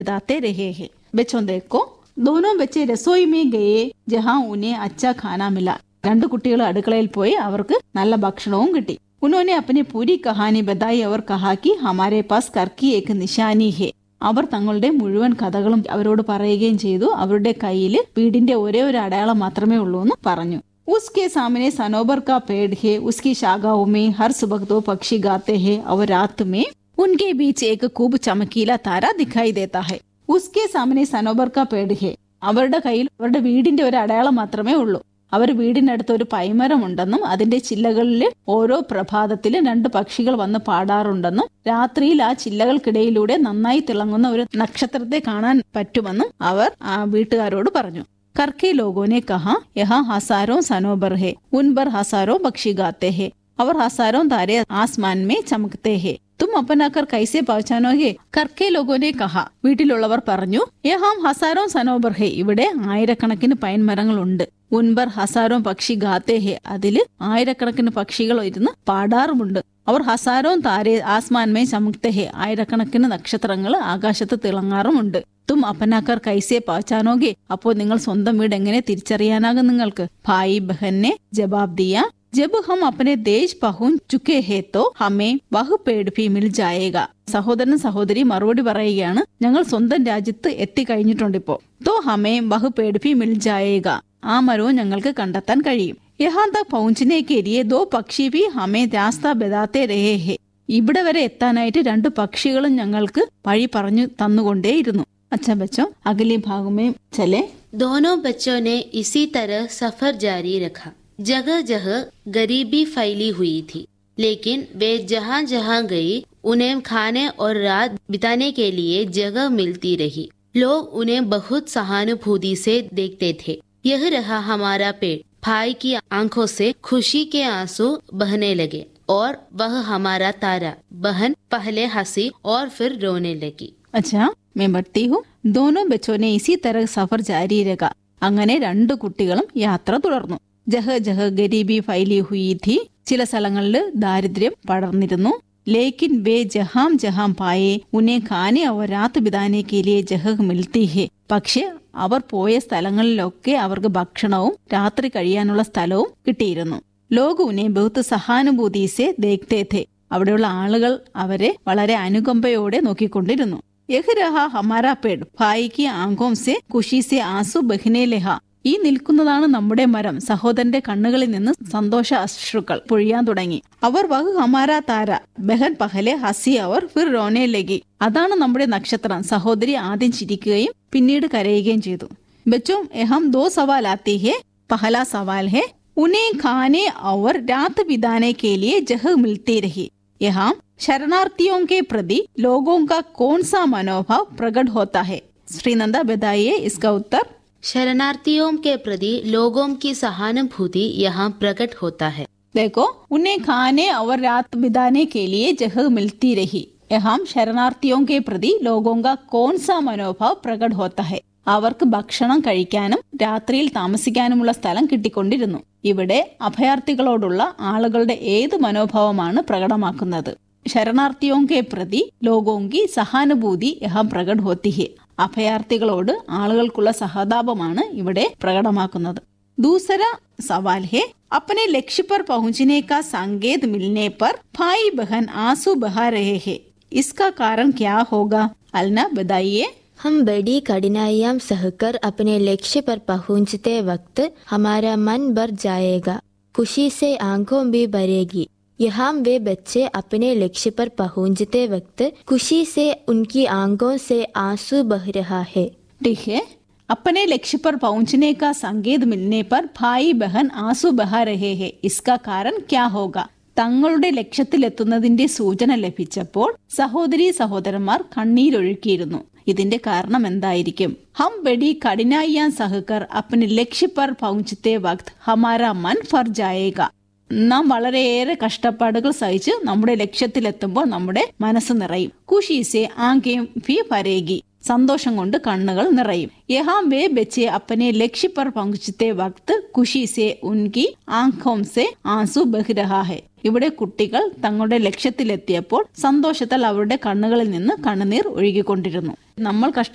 बिताते रहे हैं बच्चों देखो दोनों बच्चे रसोई में गए जहां उन्हें अच्छा खाना मिला രണ്ട് കുട്ടികൾ അടുക്കളയിൽ പോയി അവർക്ക് നല്ല ഭക്ഷണവും കിട്ടി ഉन्होंने अपनी पूरी कहानी बताई और कहा कि हमारे पास कर की एक निशानी है അവർ തങ്ങളുടെ മുഴുവൻ കഥകളും അവരോട് പറയുകയും ചെയ്തു അവരുടെ കയ്യിൽ വീടിന്റെ ഒരേ ഒരു അടയാളം മാത്രമേ ഉള്ളൂ എന്ന് പറഞ്ഞു उसके सामने सनोबर का पेड़ है उसकी शाखाओं में हर सुबह दो पक्षी गाते हैं और रात में उनके बीच एक खूब चमकीला तारा दिखाई देता है उसके सामने സനോബർ का पेड़ है അവരുടെ കയ്യിൽ അവരുടെ വീടിന്റെ ഒരു അടയാളം മാത്രമേ ഉള്ളൂ അവർ വീടിനടുത്ത് ഒരു പൈമരമുണ്ടെന്നും അതിന്റെ ചില്ലകളിൽ ഓരോ പ്രഭാതത്തിലും രണ്ട് പക്ഷികൾ വന്ന് പാടാറുണ്ടെന്നും രാത്രിയിൽ ആ ചില്ലകൾക്കിടയിലൂടെ നന്നായി തിളങ്ങുന്ന ഒരു നക്ഷത്രത്തെ കാണാൻ പറ്റുമെന്നും അവർ ആ വീട്ടുകാരോട് പറഞ്ഞു करके लोगों ने कहा यहाँ हजारों सनोबर है उन पर हजारों पक्षी गाते हैं और हजारों तारे आसमान में चमकते हैं തും അപ്പനാക്കർ കൈസെ പഹച്ചാനോഹെ കർക്കെ ലോഗോനെ കഹ വീട്ടിലുള്ളവർ പറഞ്ഞു യഹാം ഹസാരോ സനോബർ ഹെ ഇവിടെ ആയിരക്കണക്കിന് പൈൻ മരങ്ങളുണ്ട് ഉൻബർ ഹസാരോ പക്ഷി ഗാത്തെ ഹെ അതില് ആയിരക്കണക്കിന് പക്ഷികൾ ഇരുന്ന് പാടാറുമുണ്ട് അവർ ഹസാരോ താരെ ആസ്മാൻമേ ചമുക്തെ ഹെ ആയിരക്കണക്കിന് നക്ഷത്രങ്ങൾ ആകാശത്ത് തിളങ്ങാറുമുണ്ട് തും അപ്പനാക്കർ കൈസെ പഹച്ചാനോകെ അപ്പോ നിങ്ങൾ സ്വന്തം വീട് എങ്ങനെ തിരിച്ചറിയാനാകും നിങ്ങൾക്ക് ഭായി ബഹന്നെ ജവാബ് ദിയ ജബ് ഹം അപ്പനെ ദേശ് പഹുഞ്ച് ചുക്കേ ഹേ തോ ഹമേ വഹ് പേട് ഭി മിൽ ജായേഗ സഹോദരൻ സഹോദരി മറുപടി പറയുകയാണ് ഞങ്ങൾ സ്വന്തം രാജ്യത്ത് എത്തിക്കഴിഞ്ഞിട്ടുണ്ട് ഇപ്പോ തോ ഹമേ വഹ് പേട് ഭി മിൽ ജായേഗ ആ മരവും ഞങ്ങൾക്ക് കണ്ടെത്താൻ കഴിയും യഹാൻ തക് പൗഞ്ചിനെ കെരിയെ ദോ പക്ഷി ഭി ഹമേ രാസ്ത ബദാത്തെ രഹേ ഹേ ഇവിടെ വരെ എത്താനായിട്ട് രണ്ട് പക്ഷികളും ഞങ്ങൾക്ക് വഴി പറഞ്ഞു തന്നുകൊണ്ടേയിരുന്നു അച്ഛാ ബച്ചോ അകലെ ഭാഗമേ ചലേ दोनों बच्चों ने इसी तरह सफर जारी रखा जगह जगह गरीबी फैली हुई थी लेकिन वे जहाँ जहाँ गई उन्हें खाने और रात बिताने के लिए जगह मिलती रही लोग उन्हें बहुत सहानुभूति से देखते थे यह रहा हमारा पेड़ भाई की आंखों से खुशी के आंसू बहने लगे और वह हमारा तारा बहन पहले हंसी और फिर रोने लगी അച്ഛാ मैं बढ़ती हूँ दोनों बच्चों ने इसी तरह സഫർ ജാരി രക അങ്ങനെ രണ്ടു കുട്ടികളും യാത്ര തുടർന്നു ജഹ ജഹ ഗരീബി ഫൈലി ഹുയി ഥി ചില സ്ഥലങ്ങളിൽ ദാരിദ്ര്യം പടർന്നിരുന്നു ലേക്കിൻ വേ ജഹാം ജഹാം പായേ ഉന്നെ ഖാനെ അവർ രാത്ത് ബിതാനെ കേലിയെ ജഹ മിൽത്തി ഹെ പക്ഷെ അവർ പോയ സ്ഥലങ്ങളിലൊക്കെ അവർക്ക് ഭക്ഷണവും രാത്രി കഴിയാനുള്ള സ്ഥലവും കിട്ടിയിരുന്നു ലോക ഉന്നെ ബഹുത്ത് സഹാനുഭൂതിസെ ദേഖ്തേ ഥെ അവിടെയുള്ള ആളുകൾ അവരെ വളരെ അനുകമ്പയോടെ നോക്കിക്കൊണ്ടിരുന്നു യഹ് രഹ ഹമാരാ പേട് ഭായിക്ക് ആങ്കോം സെ കുഷി സെ ആസു ബഹ്നെ ലഹ ഈ നിൽക്കുന്നതാണ് നമ്മുടെ മരം സഹോദരന്റെ കണ്ണുകളിൽ നിന്ന് സന്തോഷ അശ്രുക്കൾ പൊഴിയാൻ തുടങ്ങി അവർ വഹ് ഹമാരാ താര ബഹൻ പഹലെ ഹസി അവർ ഫിർ റോനെ ലഗി അതാണ് നമ്മുടെ നക്ഷത്രം സഹോദരി ആദ്യം ചിരിക്കുകയും പിന്നീട് കരയുകയും ചെയ്തു ബച്ചോ എഹം ദോ സവാൽ ആത്തി ഹെ പഹല സവാൽ ഹെ उन्हें खाने और रात बिताने के लिए जगह मिलती रही यहाँ शरणार्थियों के प्रति लोगों का कौन सा मनोभाव प्रकट होता है श्रीनंदा बताइए इसका उत्तर शरणार्थियों के प्रति लोगों की सहानुभूति यहाँ प्रकट होता है देखो उन्हें खाने और रात बिताने के लिए जगह मिलती रही यहाँ शरणार्थियों के प्रति लोगों का कौन सा मनोभाव प्रकट होता है അവർക്ക് ഭക്ഷണം കഴിക്കാനും രാത്രിയിൽ താമസിക്കാനുമുള്ള സ്ഥലം കിട്ടിക്കൊണ്ടിരുന്നു ഇവിടെ അഭയാർത്ഥികളോടുള്ള ആളുകളുടെ ഏത് മനോഭാവമാണ് പ്രകടമാക്കുന്നത് ശരണാർത്ഥിയോങ്കെ പ്രതി ലോകോങ്കി സഹാനുഭൂതി യഹം പ്രകട് ഹോത്തിഹെ അഭയാർത്ഥികളോട് ആളുകൾക്കുള്ള സഹതാപമാണ് ഇവിടെ പ്രകടമാക്കുന്നത് दूसरा सवाल है अपने लक्ष्य पर पहुंचने का संकेत मिलने पर भाई बहन आंसू बहा रहे हैं इसका कारण क्या होगा अलना बताइए हम बड़ी कठिनाइयां सहकर अपने लक्ष्य पर पहुंचते वक्त हमारा मन भर जाएगा खुशी से आंखों भी भरेगी यहाँ वे बच्चे अपने लक्ष्य पर पहुंचते वक्त खुशी से उनकी आंखों से आंसू बह रहा है ठीक है अपने लक्ष्य पर पहुंचने का संकेत मिलने पर भाई बहन आंसू बहा रहे हैं इसका कारण क्या होगा തങ്ങളുടെ ലക്ഷ്യത്തിലെത്തുന്നതിന്റെ സൂചന ലഭിച്ചപ്പോൾ സഹോദരി സഹോദരന്മാർ കണ്ണീരൊഴുക്കിയിരുന്നു ഇതിന്റെ കാരണം എന്തായിരിക്കും ഹം ബഡി കഠിനായിയാ സഹകർ അപ്പന് ലക്ഷ്യ പർ പहुंचते വക്ത് ഹമാര മൻ ഫർ ജായേഗ നാം വളരെയേറെ കഷ്ടപ്പാടുകൾ സഹിച്ച് നമ്മുടെ ലക്ഷ്യത്തിലെത്തുമ്പോൾ നമ്മുടെ മനസ്സ് നിറയും കുഷീസെ ആങ്കയും ഫി ഫരേഗി സന്തോഷം കൊണ്ട് കണ്ണുകൾ നിറയും യഹാം വേ ബെച്ചെ അപ്പനെ ലക്ഷ്യ പർ പങ്കുച്ചത്തെ വക്ത് കുഷി സെ ഉൻകി ആംഖോം സെ ആൻസു ബഹിരഹാ ഹെ ഇവിടെ കുട്ടികൾ തങ്ങളുടെ ലക്ഷ്യത്തിലെത്തിയപ്പോൾ സന്തോഷത്താൽ അവരുടെ കണ്ണുകളിൽ നിന്ന് കണ്ണുനീർ ഒഴുകിക്കൊണ്ടിരുന്നു നമ്മൾ കഷ്ട